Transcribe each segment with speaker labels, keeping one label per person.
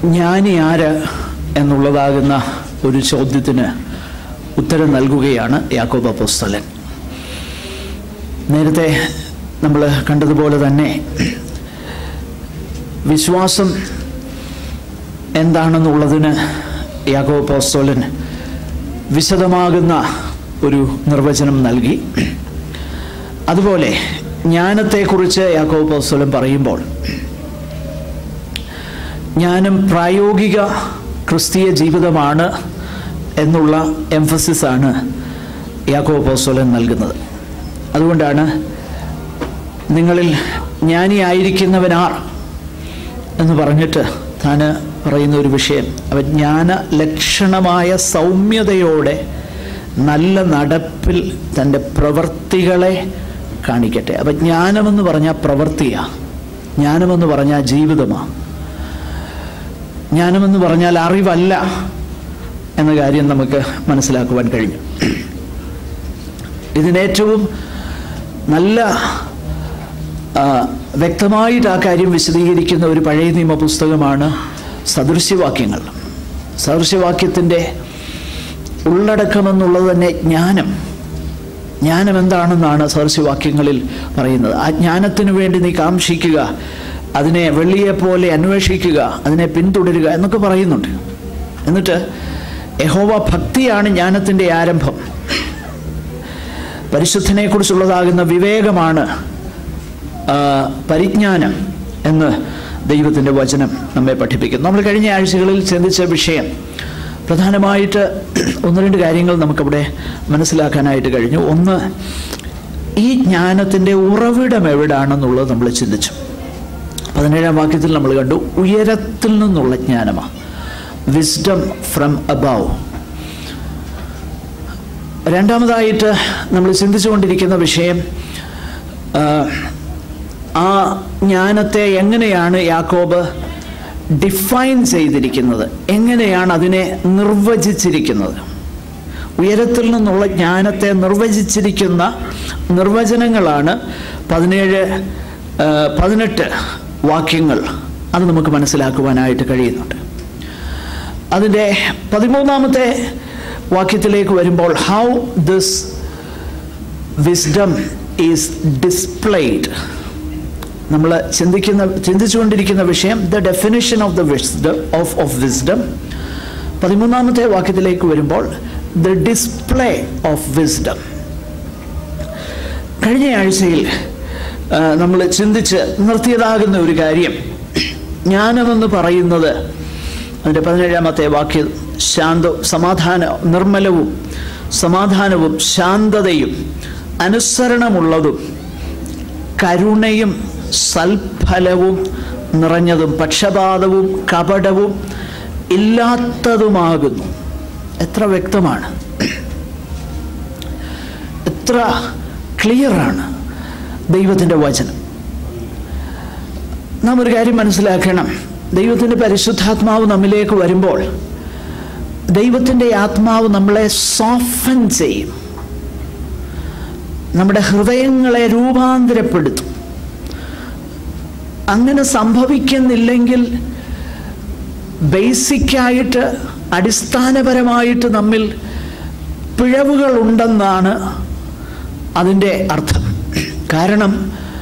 Speaker 1: ജ്ഞാനി ആര് എന്നുള്ളതാകുന്ന ഒരു ചോദ്യത്തിന് ഉത്തരം നൽകുകയാണ് യാക്കോബ അപ്പോസ്തലൻ നേരത്തെ നമ്മൾ കണ്ടതുപോലെ തന്നെ വിശ്വാസം എന്താണെന്നുള്ളതിന് യാക്കോബ അപ്പോസ്തലൻ വിശദമാകുന്ന ഒരു നിർവചനം നൽകി അതുപോലെ ജ്ഞാനത്തെക്കുറിച്ച് യാക്കോബ അപ്പോസ്തലൻ പറയുമ്പോൾ ജ്ഞാനം പ്രായോഗിക ക്രിസ്തീയ ജീവിതമാണ് എന്നുള്ള എംഫസിസ് ആണ് യാക്കോബ് അപ്പോസ്തലൻ നൽകുന്നത് അതുകൊണ്ടാണ് നിങ്ങളിൽ ജ്ഞാനിയായിരിക്കുന്നവനാർ എന്ന് പറഞ്ഞിട്ട് താൻ പറയുന്ന ഒരു വിഷയം അവൻ ജ്ഞാന ലക്ഷണമായ സൗമ്യതയോടെ നല്ല നടപ്പിൽ തൻ്റെ പ്രവൃത്തികളെ കാണിക്കട്ടെ അപ്പം ജ്ഞാനമെന്ന് പറഞ്ഞാൽ പ്രവൃത്തിയാണ് ജ്ഞാനമെന്ന് പറഞ്ഞാൽ ജീവിതമാണ് ജ്ഞാനമെന്ന് പറഞ്ഞാൽ അറിവല്ല എന്ന കാര്യം നമുക്ക് മനസ്സിലാക്കുവാൻ കഴിഞ്ഞു ഇതിനേറ്റവും നല്ല ആ, വ്യക്തമായിട്ട് ആ കാര്യം വിശദീകരിക്കുന്ന ഒരു പഴയ നിയമ പുസ്തകമാണ് സദൃശ്യവാക്യങ്ങൾ സദൃശ്യവാക്യത്തിൻ്റെ ഉള്ളടക്കമെന്നുള്ളത് തന്നെ ജ്ഞാനം ജ്ഞാനം എന്താണെന്നാണ് സദൃശ്യവാക്യങ്ങളിൽ പറയുന്നത് ആ ജ്ഞാനത്തിന് വേണ്ടി നീ കാംക്ഷിക്കുക അതിനെ വെള്ളിയെപ്പോലെ അന്വേഷിക്കുക അതിനെ പിന്തുടരുക എന്നൊക്കെ പറയുന്നുണ്ട് എന്നിട്ട് യഹോവ ഭക്തിയാണ് ജ്ഞാനത്തിൻ്റെ ആരംഭം പരിശുദ്ധനെക്കുറിച്ചുള്ളതാകുന്ന വിവേകമാണ് ആ, പരിജ്ഞാനം എന്ന് ദൈവത്തിൻ്റെ വചനം നമ്മെ പഠിപ്പിക്കുന്നു നമ്മൾ കഴിഞ്ഞ ആഴ്ചകളിൽ ചിന്തിച്ച വിഷയം പ്രധാനമായിട്ട് ഒന്ന് രണ്ട് കാര്യങ്ങൾ നമുക്കവിടെ മനസ്സിലാക്കാനായിട്ട് കഴിഞ്ഞു ഒന്ന് ഈ ജ്ഞാനത്തിൻ്റെ ഉറവിടം എവിടാണെന്നുള്ളത് നമ്മൾ ചിന്തിച്ചു പതിനേഴാം വാക്യത്തിൽ നമ്മൾ കണ്ടു ഉയരത്തിൽ നിന്നുള്ള ജ്ഞാനമാണ് വിസ്ഡം ഫ്രം അബവ് രണ്ടാമതായിട്ട് നമ്മൾ ചിന്തിച്ചുകൊണ്ടിരിക്കുന്ന വിഷയം ആ, ആ ജ്ഞാനത്തെ എങ്ങനെയാണ് യാക്കോബ് ഡിഫൈൻ ചെയ്തിരിക്കുന്നത് എങ്ങനെയാണ് അതിനെ നിർവചിച്ചിരിക്കുന്നത് ഉയരത്തിൽ നിന്നുള്ള ജ്ഞാനത്തെ നിർവചിച്ചിരിക്കുന്ന നിർവചനങ്ങളാണ് പതിനേഴ് ആ, പതിനെട്ട് വാക്യങ്ങൾ അത് നമുക്ക് മനസ്സിലാക്കുവാനായിട്ട് കഴിയുന്നുണ്ട് അതിൻ്റെ പതിമൂന്നാമത്തെ വാക്യത്തിലേക്ക് വരുമ്പോൾ how this wisdom is displayed നമ്മൾ ചിന്തിക്കുന്ന ചിന്തിച്ചുകൊണ്ടിരിക്കുന്ന വിഷയം the definition of the wisdom of of wisdom പതിമൂന്നാമത്തെ വാക്യത്തിലേക്ക് വരുമ്പോൾ ദ ഡിസ്പ്ലേ ഓഫ് വിസ്ഡം കഴിഞ്ഞ ആഴ്ചയിൽ നമ്മൾ ചിന്തിച്ച് നിർത്തിയതാകുന്ന ഒരു കാര്യം ജ്ഞാനമെന്ന് പറയുന്നത് അതിൻ്റെ പതിനേഴാമത്തെ വാക്യം ശാന്ത സമാധാന നിർമ്മലവും സമാധാനവും ശാന്തതയും അനുസരണമുള്ളതും കരുണയും സൽഫലവും നിറഞ്ഞതും പക്ഷപാതവും കപടവും ഇല്ലാത്തതുമാകുന്നു എത്ര വ്യക്തമാണ് എത്ര ക്ലിയറാണ് ദൈവത്തിൻ്റെ വചനം നാം ഒരു കാര്യം മനസ്സിലാക്കണം ദൈവത്തിൻ്റെ പരിശുദ്ധാത്മാവ് നമ്മിലേക്ക് വരുമ്പോൾ ദൈവത്തിൻ്റെ ആത്മാവ് നമ്മളെ സോഫൻ ചെയ്യും നമ്മുടെ ഹൃദയങ്ങളെ രൂപാന്തരപ്പെടുത്തും അങ്ങനെ സംഭവിക്കുന്നില്ലെങ്കിൽ ബേസിക്കായിട്ട് അടിസ്ഥാനപരമായിട്ട് നമ്മിൽ പിഴവുകൾ ഉണ്ടെന്നാണ് അതിൻ്റെ അർത്ഥം കാരണം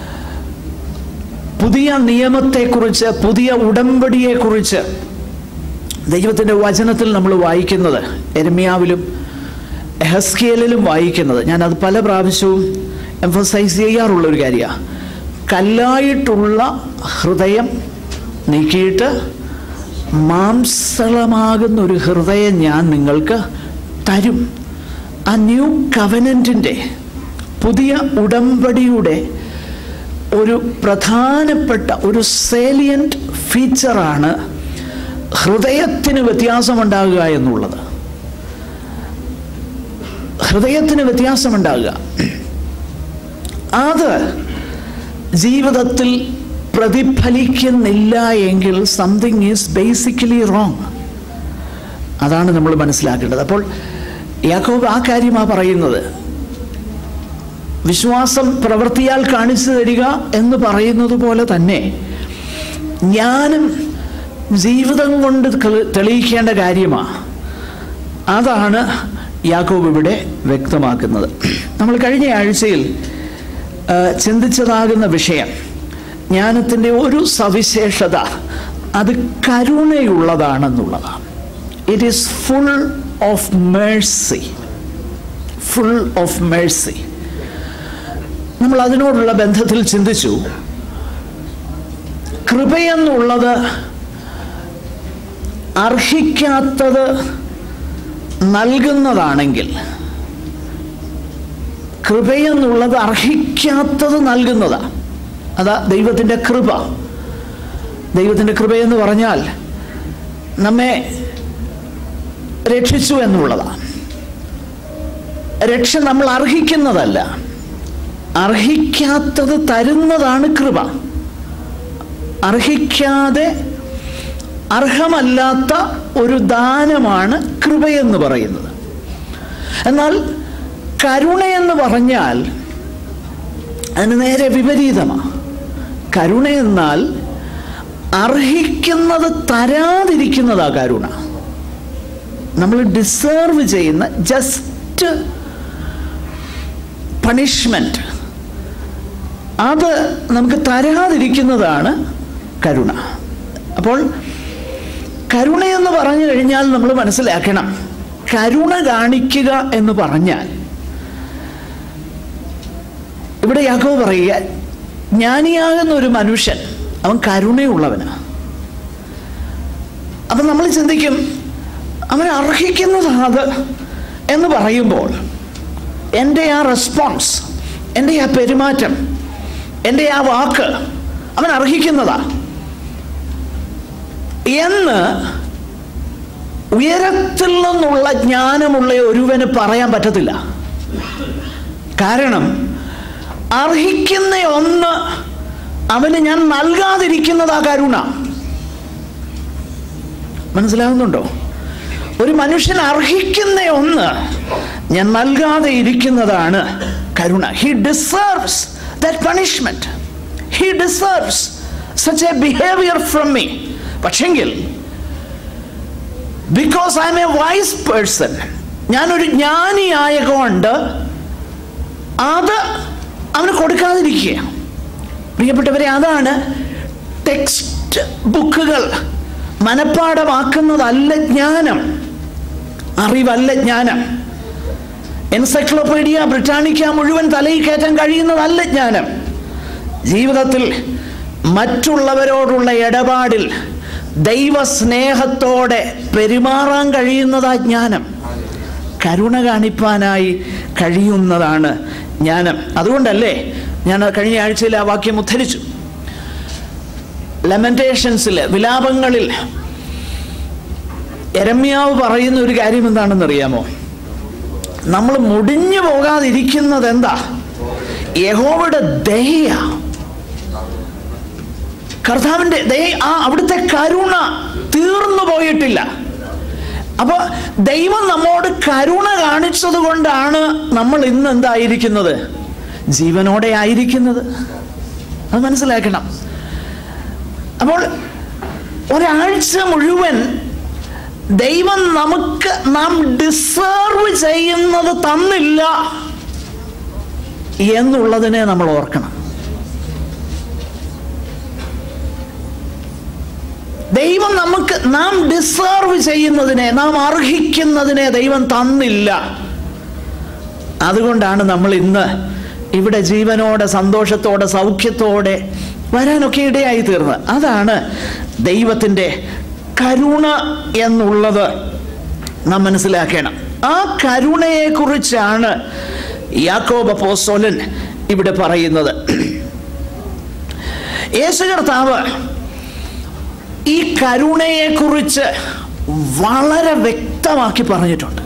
Speaker 1: പുതിയ നിയമത്തെക്കുറിച്ച് പുതിയ ഉടമ്പടിയെക്കുറിച്ച് ദൈവത്തിൻ്റെ വചനത്തിൽ നമ്മൾ വായിക്കുന്നത് എരമ്യാവിലും എഹസ്കേലിലും വായിക്കുന്നത് ഞാനത് പല പ്രാവശ്യവും എംഫസൈസ് ചെയ്യാറുള്ള ഒരു കാര്യമാണ് കല്ലായിട്ടുള്ള ഹൃദയം നീക്കിയിട്ട് മാംസളമാകുന്ന ഒരു ഹൃദയം ഞാൻ നിങ്ങൾക്ക് തരും ആ ന്യൂ കവനൻറ്റിൻ്റെ പുതിയ ഉടമ്പടിയുടെ ഒരു പ്രധാനപ്പെട്ട ഒരു സേലിയൻറ്റ് ഫീച്ചറാണ് ഹൃദയത്തിന് വ്യത്യാസമുണ്ടാകുക എന്നുള്ളത് ഹൃദയത്തിന് വ്യത്യാസമുണ്ടാകുക അത് ജീവിതത്തിൽ പ്രതിഫലിക്കുന്നില്ല എങ്കിൽ സംതിങ് ഈസ് ബേസിക്കലി റോങ് അതാണ് നമ്മൾ മനസ്സിലാക്കേണ്ടത് അപ്പോൾ യാക്കോബ് ആ കാര്യമാണ് പറയുന്നത് വിശ്വാസം പ്രവൃത്തിയാൽ കാണിച്ചു തരിക എന്ന് പറയുന്നത് പോലെ തന്നെ ജ്ഞാനം ജീവിതം കൊണ്ട് കളി- തെളിയിക്കേണ്ട കാര്യമാണ് അതാണ് യാക്കോബ് ഇവിടെ വ്യക്തമാക്കുന്നത് നമ്മൾ കഴിഞ്ഞ ആഴ്ചയിൽ ആ, ചിന്തിച്ചതാകുന്ന വിഷയം ജ്ഞാനത്തിൻ്റെ ഒരു സവിശേഷത അത് കരുണയുള്ളതാണെന്നുള്ളതാണ് it is full of mercy full of mercy നമ്മൾ അതിനോടുള്ള ബന്ധത്തിൽ ചിന്തിച്ചു കൃപയെന്നുള്ളത് അർഹിക്കാത്തത് നൽകുന്നതാണെങ്കിൽ കൃപയെന്നുള്ളത് അർഹിക്കാത്തത് നൽകുന്നതാണ് അതാ ദൈവത്തിൻ്റെ കൃപ ദൈവത്തിൻ്റെ കൃപയെന്ന് പറഞ്ഞാൽ നമ്മെ രക്ഷിച്ചു എന്നുള്ളതാണ് രക്ഷ നമ്മൾ അർഹിക്കുന്നതല്ല അർഹിക്കാത്തത് തരുന്നതാണ് കൃപ അർഹിക്കാതെ അർഹമല്ലാത്ത ഒരു ദാനമാണ് കൃപയെന്ന് പറയുന്നത് എന്നാൽ കരുണയെന്ന് പറഞ്ഞാൽ അതിന് നേരെ വിപരീതമാണ് കരുണ എന്നാൽ അർഹിക്കുന്നത് തരാതിരിക്കുന്നതാ കരുണ നമ്മൾ ഡിസേർവ് ചെയ്യുന്ന ജസ്റ്റ് പണിഷ്മെന്റ് അത് നമുക്ക് തരാതിരിക്കുന്നതാണ് കരുണ അപ്പോൾ കരുണയെന്ന് പറഞ്ഞു കഴിഞ്ഞാൽ നമ്മൾ മനസ്സിലാക്കണം കരുണ കാണിക്കുക എന്ന് പറഞ്ഞാൽ ഇവിടെ യാക്കോ പറയുക ജ്ഞാനിയാകുന്ന ഒരു മനുഷ്യൻ അവൻ കരുണയുള്ളവനാണ് അപ്പം നമ്മൾ ചിന്തിക്കും അവൻ അർഹിക്കുന്നതാണ് അത് എന്ന് പറയുമ്പോൾ എൻ്റെ ആ റെസ്പോൺസ് എൻ്റെ ആ പെരുമാറ്റം എൻ്റെ ആ വാക്ക് അവൻ അർഹിക്കുന്നതാ എന്ന് ഉയരത്തിൽ നിന്നുള്ള ജ്ഞാനമുള്ള ഒരുവന് പറയാൻ പറ്റത്തില്ല കാരണം അർഹിക്കുന്ന ഒന്ന് അവന് ഞാൻ നൽകാതിരിക്കുന്നതാ കരുണ മനസ്സിലാകുന്നുണ്ടോ ഒരു മനുഷ്യൻ അർഹിക്കുന്ന ഒന്ന് ഞാൻ നൽകാതെ ഇരിക്കുന്നതാണ് കരുണ he deserves that punishment he deserves such a behaviour from me പക്ഷെങ്കിൽ because I am a wise person ഞാനൊരു ജ്ഞാനിയായ കൊണ്ട് അത് അവന് കൊടുക്കാതിരിക്കുക പ്രിയപ്പെട്ടവരെ അതാണ് ടെക്സ്റ്റ് ബുക്കുകൾ മനഃപ്പാടമാക്കുന്നതല്ല ജ്ഞാനം അറിവല്ല ജ്ഞാനം എൻസൈക്ലോപീഡിയ ബ്രിട്ടാനിക്ക മുഴുവൻ തലയിൽ കയറ്റാൻ കഴിയുന്നതല്ല ജ്ഞാനം ജീവിതത്തിൽ മറ്റുള്ളവരോടുള്ള ഇടപാടിൽ ദൈവസ്നേഹത്തോടെ പെരുമാറാൻ കഴിയുന്നതാ ജ്ഞാനം കരുണ കാണിപ്പാനായി കഴിയുന്നതാണ് ജ്ഞാനം അതുകൊണ്ടല്ലേ ഞാൻ കഴിഞ്ഞ ആഴ്ചയിൽ ആ വാക്യം ഉദ്ധരിച്ചു ലെമന്റേഷൻസിൽ വിലാപങ്ങളിൽ എരമ്യാവ് പറയുന്ന ഒരു കാര്യം എന്താണെന്ന് അറിയാമോ നമ്മൾ മുടിഞ്ഞു പോകാതിരിക്കുന്നത് എന്താ യഹോവയുടെ ദയ കർത്താവിൻ്റെ ദയ ആ അവിടുത്തെ കരുണ തീർന്നു പോയിട്ടില്ല അപ്പൊ ദൈവം നമ്മോട് കരുണ കാണിച്ചത് കൊണ്ടാണ് നമ്മൾ ഇന്ന് എന്തായിരിക്കുന്നത് ജീവനോടെ ആയിരിക്കുന്നത് അത് മനസ്സിലാക്കണം അപ്പോൾ ഒരാഴ്ച മുഴുവൻ ദൈവം നമുക്ക് നാം ഡിസേർവ് ചെയ്യുന്നത് തന്നില്ല എന്നുള്ളതിനെ നമ്മൾ ഓർക്കണം ദൈവം നമുക്ക് നാം ഡിസേർവ് ചെയ്യുന്നതിനെ നാം അർഹിക്കുന്നതിനെ ദൈവം തന്നില്ല അതുകൊണ്ടാണ് നമ്മൾ ഇന്ന് ഇവിടെ ജീവനോടെ സന്തോഷത്തോടെ സൗഖ്യത്തോടെ വരാനൊക്കെ ഇടയായി തീർന്നത് അതാണ് ദൈവത്തിൻ്റെ കരുണ എന്നുള്ളത് നാം മനസ്സിലാക്കണം ആ കരുണയെക്കുറിച്ചാണ് യാക്കോബ പോസോലൻ ഇവിടെ പറയുന്നത് യേശു കർത്താവ് ഈ കരുണയെക്കുറിച്ച് വളരെ വ്യക്തമാക്കി പറഞ്ഞിട്ടുണ്ട്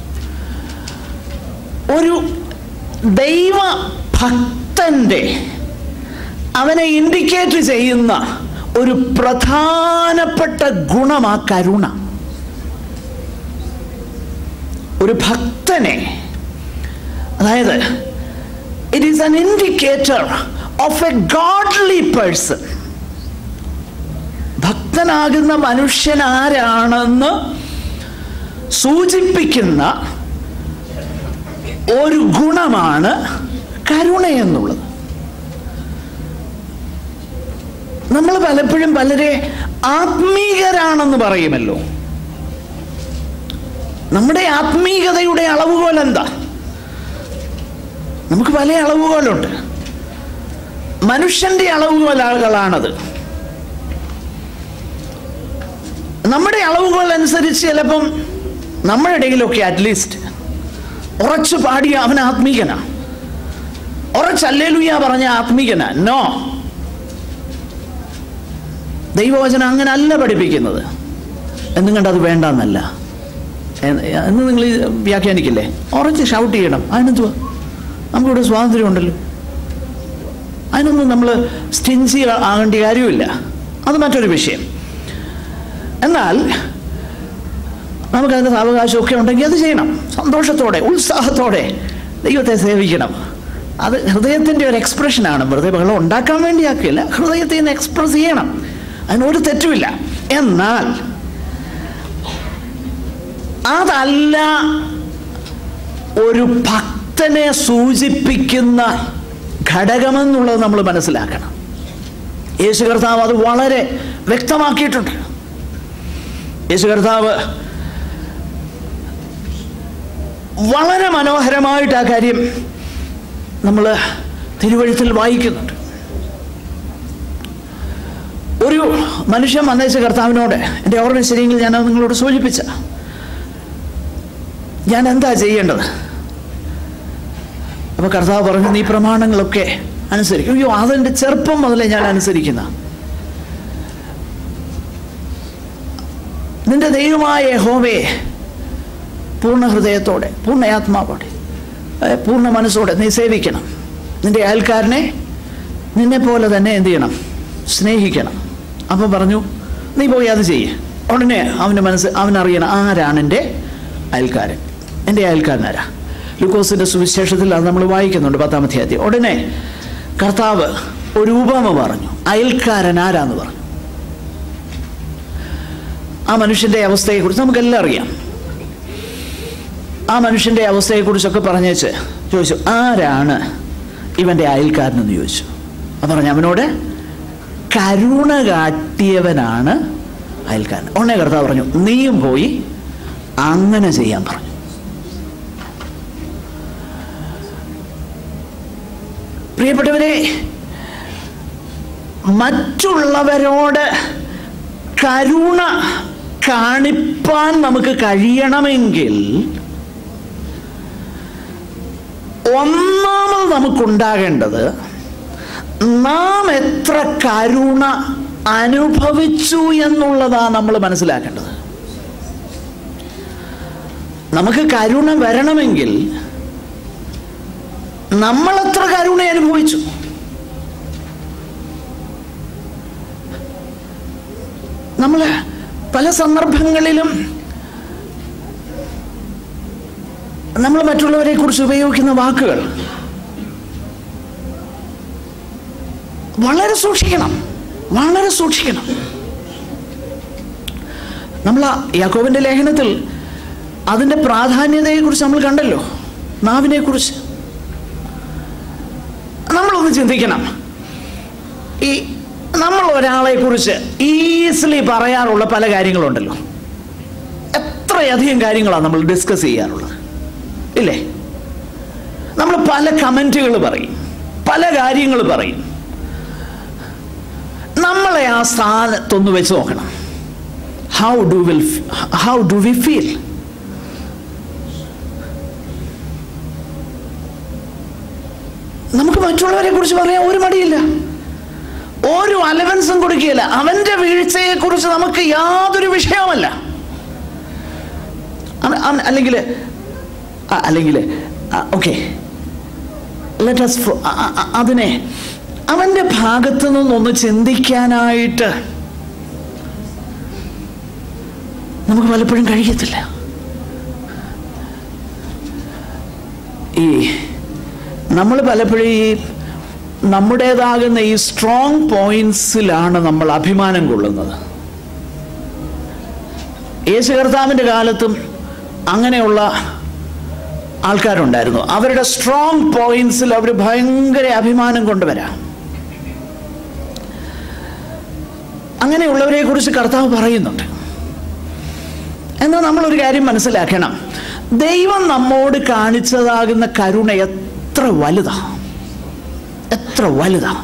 Speaker 1: ഒരു ദൈവ ഭക്തന്റെ അവനെ ഇൻഡിക്കേറ്റ് ചെയ്യുന്ന ഒരു പ്രധാനപ്പെട്ട ഗുണം ആ കരുണ ഒരു ഭക്തനെ അതായത് it is an indicator of a godly person ഭക്തനാകുന്ന മനുഷ്യൻ ആരാണെന്ന് സൂചിപ്പിക്കുന്ന ഒരു ഗുണമാണ് കരുണ എന്നുള്ളത് നമ്മൾ പലപ്പോഴും പലരെ ആത്മീകരാണെന്ന് പറയുമല്ലോ നമ്മുടെ ആത്മീയതയുടെ അളവുകോൽ എന്താ നമുക്ക് പല അളവുകോലുണ്ട് മനുഷ്യന്റെ അളവുകോലുകളാണത് നമ്മുടെ അളവുകൾ അനുസരിച്ച് ചിലപ്പം നമ്മുടെ ഇടയിലൊക്കെ അറ്റ്ലീസ്റ്റ് ഉറച്ചു പാടിയ അവൻ ആത്മീകനാ ഉറച്ചല്ലേലുയ പറഞ്ഞ ആത്മീകനാ നോ ദൈവവചനം അങ്ങനെ അല്ല പഠിപ്പിക്കുന്നത് എന്നും കണ്ടത് വേണ്ടെന്നല്ല എന്ന് എന്ന് നിങ്ങൾ വ്യാഖ്യാനിക്കില്ലേ ഉറച്ച് ഷൗട്ട് ചെയ്യണം അതിനെന്തുവാ നമുക്കിവിടെ സ്വാതന്ത്ര്യം ഉണ്ടല്ലോ അതിനൊന്നും നമ്മൾ സ്റ്റിഞ്ചി ആകേണ്ട കാര്യമില്ല അത് മറ്റൊരു വിഷയം എന്നാൽ നമുക്കതിൻ്റെ സാവകാശമൊക്കെ ഉണ്ടെങ്കിൽ അത് ചെയ്യണം സന്തോഷത്തോടെ ഉത്സാഹത്തോടെ ദൈവത്തെ സേവിക്കണം അത് ഹൃദയത്തിൻ്റെ ഒരു എക്സ്പ്രഷനാണ് വെറുതെ ബഹളം ഉണ്ടാക്കാൻ വേണ്ടിയാക്കില്ല ഹൃദയത്തിൽ നിന്ന് എക്സ്പ്രസ് ചെയ്യണം അതിനൊരു തെറ്റുമില്ല എന്നാൽ അതല്ല ഒരു ഭക്തനെ സൂചിപ്പിക്കുന്ന ഘടകമെന്നുള്ളത് നമ്മൾ മനസ്സിലാക്കണം യേശു കർത്താവ് അത് വളരെ വ്യക്തമാക്കിയിട്ടുണ്ട് യേശു കർത്താവ് വളരെ മനോഹരമായിട്ട് ആ കാര്യം നമ്മൾ തിരുവഴുത്തിൽ വായിക്കുന്നുണ്ട് ഒരു മനുഷ്യൻ വന്നേച്ച കർത്താവിനോട് എൻ്റെ ഓർമ്മ ശരിയെങ്കിൽ ഞാൻ അത് നിങ്ങളോട് സൂചിപ്പിച്ച ഞാൻ എന്താ ചെയ്യേണ്ടത് അപ്പൊ കർത്താവ് പറഞ്ഞു നീ പ്രമാണങ്ങളൊക്കെ അനുസരിക്കും അയ്യോ അതെൻ്റെ ചെറുപ്പം മുതലേ ഞാൻ അനുസരിക്കുന്ന നിന്റെ ദൈവമായ ഹോവേ പൂർണ്ണ ഹൃദയത്തോടെ പൂർണ്ണ ആത്മാവോടെ ഏ, പൂർണ്ണ മനസ്സോടെ നീ സേവിക്കണം നിന്റെ അയൽക്കാരനെ നിന്നെ പോലെ തന്നെ എന്ത് ചെയ്യണം സ്നേഹിക്കണം അപ്പം പറഞ്ഞു നീ പോയി അത് ചെയ്യ് ഉടനെ അവൻ്റെ മനസ്സ് അവനറിയണം ആരാണ് എൻ്റെ അയൽക്കാരൻ എൻ്റെ അയൽക്കാരൻ ആരാ ലൂക്കോസിൻ്റെ സുവിശേഷത്തിൽ അത് നമ്മൾ വായിക്കുന്നുണ്ട് പത്താമത്തെ അധ്യായം ഉടനെ കർത്താവ് ഒരു ഉപമ പറഞ്ഞു അയൽക്കാരൻ ആരാന്ന് പറഞ്ഞു ആ മനുഷ്യൻ്റെ അവസ്ഥയെക്കുറിച്ച് നമുക്കെല്ലാം അറിയാം ആ മനുഷ്യൻ്റെ അവസ്ഥയെക്കുറിച്ചൊക്കെ പറഞ്ഞേച്ച് ചോദിച്ചു ആരാണ് ഇവൻ്റെ അയൽക്കാരനെന്ന് ചോദിച്ചു അപ്പം പറഞ്ഞു അവനോട് കരുണ കാട്ടിയവനാണ് അയൽക്കാരൻ ഉടനെ കർത്താവ് പറഞ്ഞു നീയും പോയി അങ്ങനെ ചെയ്യാൻ പറഞ്ഞു പ്രിയപ്പെട്ടവരെ മറ്റുള്ളവരോട് കരുണ കാണിപ്പാൻ നമുക്ക് കഴിയണമെങ്കിൽ ഒന്നാമത് നമുക്കുണ്ടാകേണ്ടത് നാം എത്ര കരുണ അനുഭവിച്ചു എന്നുള്ളതാണ് നമ്മൾ മനസ്സിലാക്കേണ്ടത് നമുക്ക് കരുണ വരണമെങ്കിൽ നമ്മൾ എത്ര കരുണ അനുഭവിച്ചു നമ്മൾ പല സന്ദർഭങ്ങളിലും നമ്മൾ മറ്റുള്ളവരെ കുറിച്ച് ഉപയോഗിക്കുന്ന വാക്കുകൾ വളരെ സൂക്ഷിക്കണം വളരെ സൂക്ഷിക്കണം നമ്മൾ ആ യാക്കോബിന്റെ ലേഖനത്തിൽ അതിൻ്റെ പ്രാധാന്യതയെക്കുറിച്ച് നമ്മൾ കണ്ടല്ലോ നാവിനെ കുറിച്ച് നമ്മളൊന്ന് ചിന്തിക്കണം ഈ നമ്മൾ ഒരാളെ കുറിച്ച് ഈസിലി പറയാറുള്ള പല കാര്യങ്ങളുണ്ടല്ലോ എത്രയധികം കാര്യങ്ങളാണ് നമ്മൾ ഡിസ്കസ് ചെയ്യാറുള്ളത് ഇല്ലേ നമ്മൾ പല കമൻറ്റുകൾ പറയും പല കാര്യങ്ങൾ പറയും നമ്മളെ ആ സ്ഥാനത്തൊന്ന് വെച്ച് നോക്കണം how do will how do we feel നമുക്ക് മറ്റുള്ളവരെ കുറിച്ച് പറയാൻ ഒരു മടിയില്ല ഒരു അലവൻസും കൊടുക്കുകയില്ല അവന്റെ വീഴ്ചയെ കുറിച്ച് നമുക്ക് യാതൊരു വിഷയവുമല്ല അല്ലെങ്കിൽ അല്ലെങ്കിൽ ഓക്കെ ലെറ്റസ് അതിനെ അവന്റെ ഭാഗത്തു നിന്നൊന്ന് ചിന്തിക്കാനായിട്ട് നമുക്ക് പലപ്പോഴും കഴിയത്തില്ല ഈ നമ്മൾ പലപ്പോഴും ഈ നമ്മുടേതാകുന്ന ഈ സ്ട്രോങ് പോയിന്റ്സിലാണ് നമ്മൾ അഭിമാനം കൊള്ളുന്നത് യേശു കർത്താവിൻ്റെ കാലത്തും അങ്ങനെയുള്ള ആൾക്കാരുണ്ടായിരുന്നു അവരുടെ സ്ട്രോങ് പോയിന്റ്സിൽ അവർ ഭയങ്കര അഭിമാനം കൊണ്ടുവരാം അങ്ങനെയുള്ളവരെ കുറിച്ച് കർത്താവ് പറയുന്നുണ്ട് എന്നാൽ നമ്മളൊരു കാര്യം മനസ്സിലാക്കണം ദൈവം നമ്മോട് കാണിച്ചതാകുന്ന കരുണ എത്ര വലുതാ എത്ര വലുതാ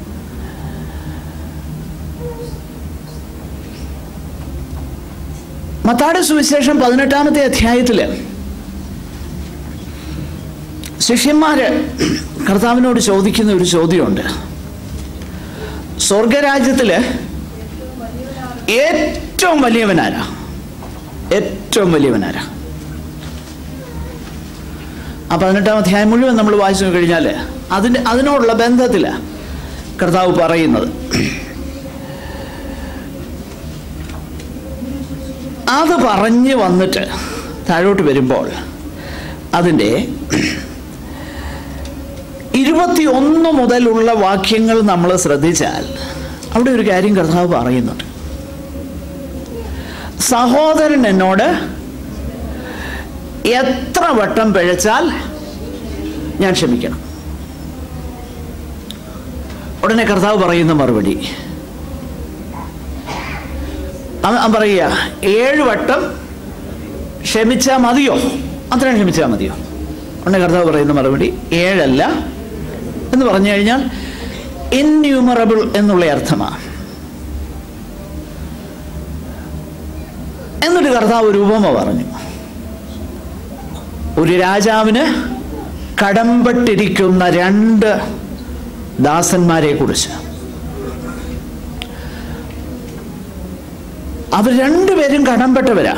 Speaker 1: മത്താടെ സുവിശേഷം പതിനെട്ടാമത്തെ അധ്യായത്തില് ശിഷ്യന്മാര് കർത്താവിനോട് ചോദിക്കുന്ന ഒരു ചോദ്യമുണ്ട് സ്വർഗരാജ്യത്തില് ഏറ്റവും വലിയവനാരാ ഏറ്റവും വലിയവനാരാ ആ പതിനെട്ടാം അധ്യായം മുഴുവൻ നമ്മൾ വായിച്ചു കഴിഞ്ഞാൽ അതിന് അതിനോടുള്ള ബന്ധത്തിൽ കർത്താവ് പറയുന്നത് അത് പറഞ്ഞ് വന്നിട്ട് താഴോട്ട് വരുമ്പോൾ അതിൻ്റെ ഇരുപത്തിയൊന്ന് മുതലുള്ള വാക്യങ്ങൾ നമ്മൾ ശ്രദ്ധിച്ചാൽ അവിടെ ഒരു കാര്യം കർത്താവ് പറയുന്നുണ്ട് സഹോദരൻ എന്നോട് എത്ര വട്ടം പിഴച്ചാൽ ഞാൻ ക്ഷമിക്കണം ഉടനെ കർത്താവ് പറയുന്ന മറുപടി അവൻ അവൻ പറയുക ഏഴ് വട്ടം ക്ഷമിച്ചാൽ മതിയോ അത്രയും ക്ഷമിച്ചാൽ മതിയോ ഉടനെ കർത്താവ് പറയുന്ന മറുപടി ഏഴല്ല എന്ന് പറഞ്ഞു കഴിഞ്ഞാൽ ഇൻന്യൂമറബിൾ എന്നുള്ള അർത്ഥമാണ് എന്നൊരു കർത്താവ് ഒരു ഉപമ പറഞ്ഞു ഒരു രാജാവിന് കടമ്പട്ടിരിക്കുന്ന രണ്ട് ദാസന്മാരെ കുറിച്ച് അവർ രണ്ടുപേരും കടംപെട്ടവരാ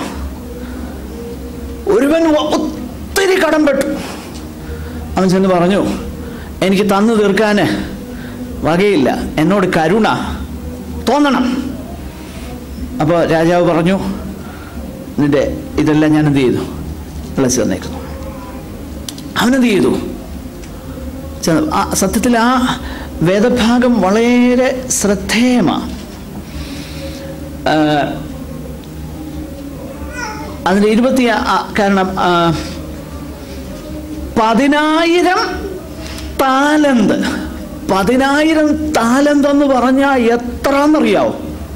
Speaker 1: ഒരുവൻ ഒത്തിരി കടംപെട്ടു അവൻ ചെന്ന് പറഞ്ഞു എനിക്ക് തന്നു തീർക്കാൻ വകയില്ല എന്നോട് കരുണ തോന്നണം അപ്പോൾ രാജാവ് പറഞ്ഞു നിന്റെ ഇതെല്ലാം ഞാൻ എന്ത് ചെയ്തു വിളിച്ചു തന്നേക്കുന്നു അവനെന്ത് ചെയ്തു ചെന്ന് ആ സത്യത്തിൽ ആ വേദഭാഗം വളരെ ശ്രദ്ധേയമാണ് അതിൻ്റെ ഇരുപത്തി ആ- കാരണം ആ, പതിനായിരം താലന്ത് പതിനായിരം താലന്ത് എന്ന് പറഞ്ഞാൽ എത്രന്നറിയാവോ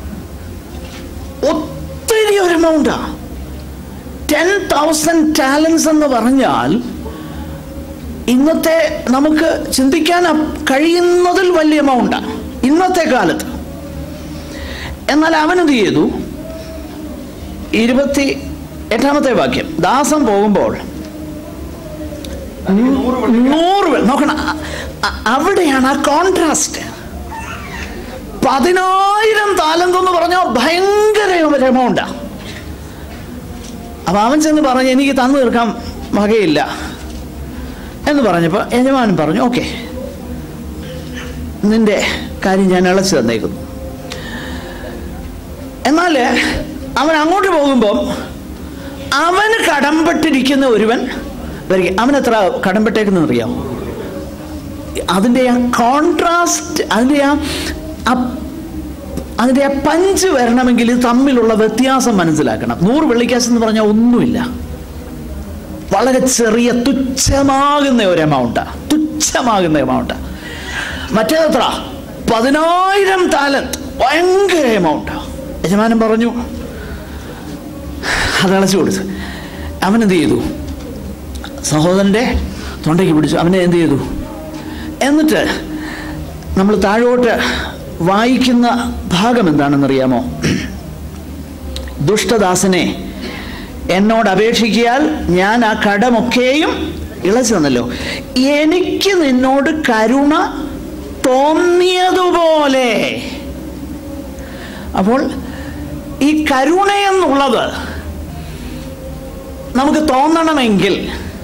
Speaker 1: ഒത്തിരി ഒരു എമൗണ്ടാ ടെൻ തൗസൻഡ് ടാലൻസ് എന്ന് പറഞ്ഞാൽ ഇന്നത്തെ നമുക്ക് ചിന്തിക്കാൻ അ- കഴിയുന്നതിൽ വലിയ എമൗണ്ടാണ് ഇന്നത്തെ കാലത്ത് എന്നാൽ അവനെന്ത് ചെയ്തു ഇരുപത്തി എട്ടാമത്തെ വാക്യം ദാസം പോകുമ്പോൾ നൂറ് പേർ നോക്കണം അ- അ- അവിടെയാണ് ആ കോൺട്രാസ്റ്റ് പതിനായിരം താലന്ത് എന്ന് പറഞ്ഞാൽ ഭയങ്കര ഒരു എമൗണ്ടാ അപ്പൊ അവൻ ചെന്ന് പറഞ്ഞു എനിക്ക് തന്നു തീർക്കാൻ വകയില്ല എന്ന് പറഞ്ഞപ്പോൾ യജമാനൻ പറഞ്ഞു ഓക്കെ നിന്റെ കാര്യം ഞാൻ ഇളച്ചു തന്നേക്കുന്നു എന്നാൽ അവൻ അങ്ങോട്ട് പോകുമ്പം അവന് കടംപെട്ടിരിക്കുന്ന ഒരുവൻ വരിക അവൻ എത്ര കടംപെട്ടേക്കെന്ന് അറിയാമോ അതിൻ്റെ ആ കോൺട്രാസ്റ്റ് അതിൻ്റെ ആ ആ- അതിൻ്റെ ആ പഞ്ച് വരണമെങ്കിൽ ഇത് തമ്മിലുള്ള വ്യത്യാസം മനസ്സിലാക്കണം നൂറ് വെള്ളിക്കാശ് എന്ന് പറഞ്ഞാൽ ഒന്നുമില്ല വളരെ ചെറിയ തുച്ഛമാകുന്ന ഒരു എമൗണ്ടാ തുച്ഛമാകുന്ന എമൗണ്ടാ മറ്റേതത്ര പതിനായിരം താലന്ത് ഭയങ്കര എമൗണ്ടാ യജമാനൻ പറഞ്ഞു അതളച്ചു കൊടുത്തു അവൻ എന്ത് ചെയ്തു സഹോദരൻ്റെ തൊണ്ടയ്ക്ക് പിടിച്ചു അവനെ എന്ത് ചെയ്തു എന്നിട്ട് നമ്മൾ താഴോട്ട് വായിക്കുന്ന ഭാഗം എന്താണെന്നറിയാമോ ദുഷ്ടദാസനെ എന്നോട് അപേക്ഷിക്കിയാൽ ഞാൻ ആ കടമൊക്കെയും ഇളച്ചു തന്നല്ലോ എനിക്ക് നിന്നോട് കരുണ തോന്നിയതുപോലെ അപ്പോൾ ഈ കരുണ എന്നുള്ളത് നമുക്ക് തോന്നണമെങ്കിൽ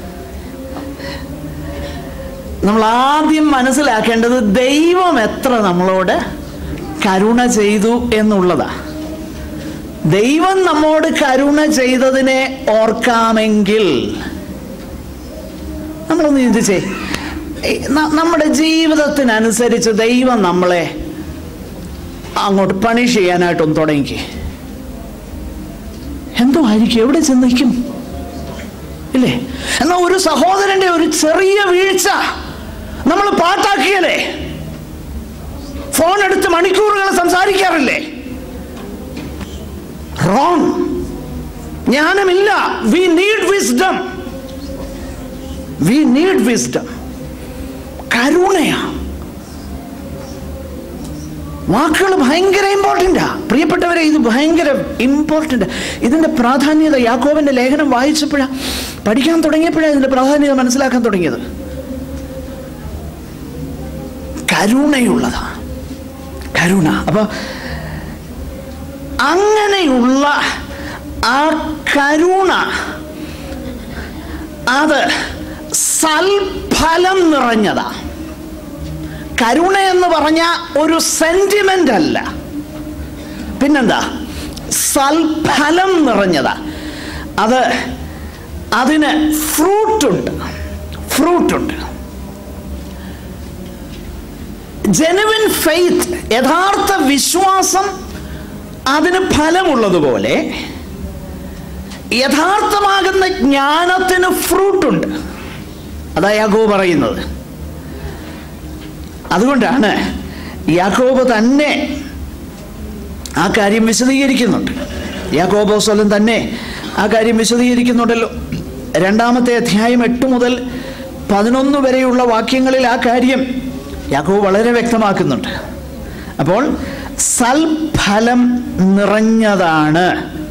Speaker 1: നമ്മൾ ആദ്യം മനസ്സിലാക്കേണ്ടത് ദൈവം എത്ര നമ്മളോട് കരുണ ചെയ്തു എന്നുള്ളതാ ദൈവം നമ്മോട് കരുണ ചെയ്തതിനെ ഓർക്കാമെങ്കിൽ നമ്മളൊന്ന് ചിന്തിച്ചേ ഈ ന- നമ്മുടെ ജീവിതത്തിനനുസരിച്ച് ദൈവം നമ്മളെ അങ്ങോട്ട് പണിഷ് ചെയ്യാനായിട്ടൊന്ന് തുടങ്ങി എന്തോ ആയിരിക്കും എവിടെ ചെന്നിരിക്കും ഇല്ലേ എന്നാൽ ഒരു സഹോദരന്റെ ഒരു ചെറിയ വീഴ്ച നമ്മൾ പാട്ടാക്കിയല്ലേ ഫോൺ എടുത്ത് മണിക്കൂറുകൾ സംസാരിക്കാറില്ലേ റോങ് ജ്ഞാനമില്ല we need wisdom we need wisdom കരുണയാ വാക്കുകൾ ഭയങ്കര ഇമ്പോർട്ടൻ്റാ പ്രിയപ്പെട്ടവരെ ഇത് ഭയങ്കര ഇമ്പോർട്ടൻ്റ് ഇതിൻ്റെ പ്രാധാന്യത യാക്കോബിൻ്റെ ലേഖനം വായിച്ചപ്പോഴാണ് പഠിക്കാൻ തുടങ്ങിയപ്പോഴാണ് ഇതിൻ്റെ പ്രാധാന്യത മനസ്സിലാക്കാൻ തുടങ്ങിയത് കരുണയുള്ളതാ കരുണ അപ്പോൾ അങ്ങനെയുള്ള ആ കരുണ അത് സൽഫലം നിറഞ്ഞതാ കരുണ എന്ന് പറഞ്ഞ ഒരു സെന്റിമെന്റ് അല്ല പിന്നെന്താ സൽഫലം നിറഞ്ഞതാ അത് അതിന് ഫ്രൂട്ടുണ്ട് ഫ്രൂട്ടുണ്ട് ജെനുവിൻ ഫെയ്ത്ത് യഥാർത്ഥ വിശ്വാസം അതിന് ഫലമുള്ളതുപോലെ യഥാർത്ഥമാകുന്ന ജ്ഞാനത്തിന് ഫ്രൂട്ടുണ്ട് അതാ യാക്കോബ് പറയുന്നത് അതുകൊണ്ടാണ് യാക്കോബ് തന്നെ ആ കാര്യം വിശദീകരിക്കുന്നുണ്ട് യാക്കോബോസ്വലം തന്നെ ആ കാര്യം വിശദീകരിക്കുന്നുണ്ടല്ലോ രണ്ടാമത്തെ അധ്യായം എട്ട് മുതൽ പതിനൊന്ന് വരെയുള്ള വാക്യങ്ങളിൽ ആ കാര്യം യാക്കോബ് വളരെ വ്യക്തമാക്കുന്നുണ്ട് അപ്പോൾ സൽഫലം നിറഞ്ഞതാണ്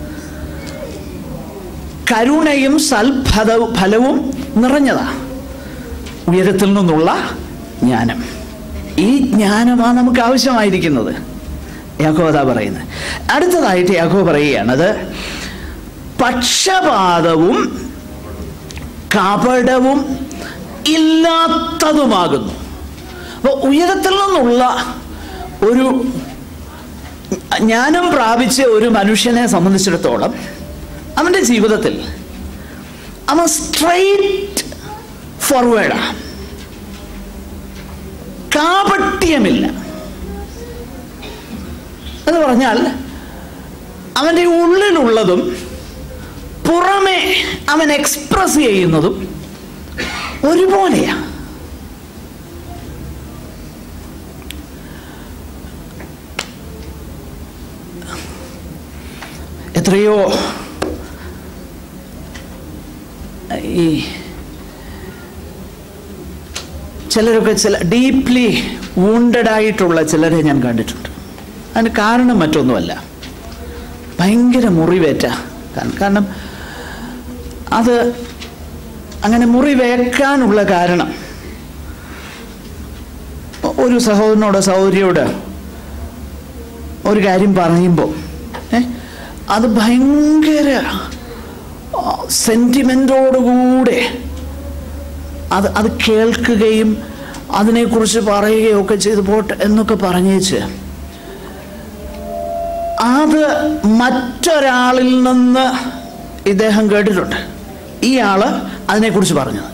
Speaker 1: കരുണയും സൽഫല ഫലവും നിറഞ്ഞതാണ് ഉയരത്തിൽ നിന്നുള്ള ജ്ഞാനം ഈ ജ്ഞാനമാണ് നമുക്ക് ആവശ്യമായിരിക്കുന്നത് യാക്കോദ പറയുന്നത് അടുത്തതായിട്ട് യാക്കോ പറയുകയാണത് പക്ഷപാതവും കപടവും ഇല്ലാത്തതുമാകുന്നു അപ്പോൾ ഉയരത്തിൽ നിന്നുള്ള ഒരു ജ്ഞാനം പ്രാപിച്ച ഒരു മനുഷ്യനെ സംബന്ധിച്ചിടത്തോളം അവൻ്റെ ജീവിതത്തിൽ അവൻ സ്ട്രെയിറ്റ് ഫോർവേഡാണ് കാപട്യമില്ല എന്ന് പറഞ്ഞാൽ അവൻ്റെ ഉള്ളിലുള്ളതും പുറമെ അവൻ എക്സ്പ്രസ് ചെയ്യുന്നതും ഒരുപോലെയാണ് എത്രയോ ഈ ചിലരൊക്കെ ചില ഡീപ്ലി വൂണ്ടഡ് ആയിട്ടുള്ള ചിലരെ ഞാൻ കണ്ടിട്ടുണ്ട് അതിന് കാരണം മറ്റൊന്നുമല്ല ഭയങ്കര മുറിവേറ്റ കാരണം കാരണം അത് അങ്ങനെ മുറിവേക്കാനുള്ള കാരണം ഒരു സഹോദരനോട് സഹോദരിയോട് ഒരു കാര്യം പറയുമ്പോൾ ഏ അത് ഭയങ്കര സെൻറ്റിമെൻറ്റോടുകൂടെ അത് അത് കേൾക്കുകയും അതിനെക്കുറിച്ച് പറയുകയും ഒക്കെ ചെയ്ത് പോട്ടെ എന്നൊക്കെ പറഞ്ഞേച്ച് അത് മറ്റൊരാളിൽ നിന്ന് ഇദ്ദേഹം കേട്ടിട്ടുണ്ട് ഇയാള് അതിനെക്കുറിച്ച് പറഞ്ഞത്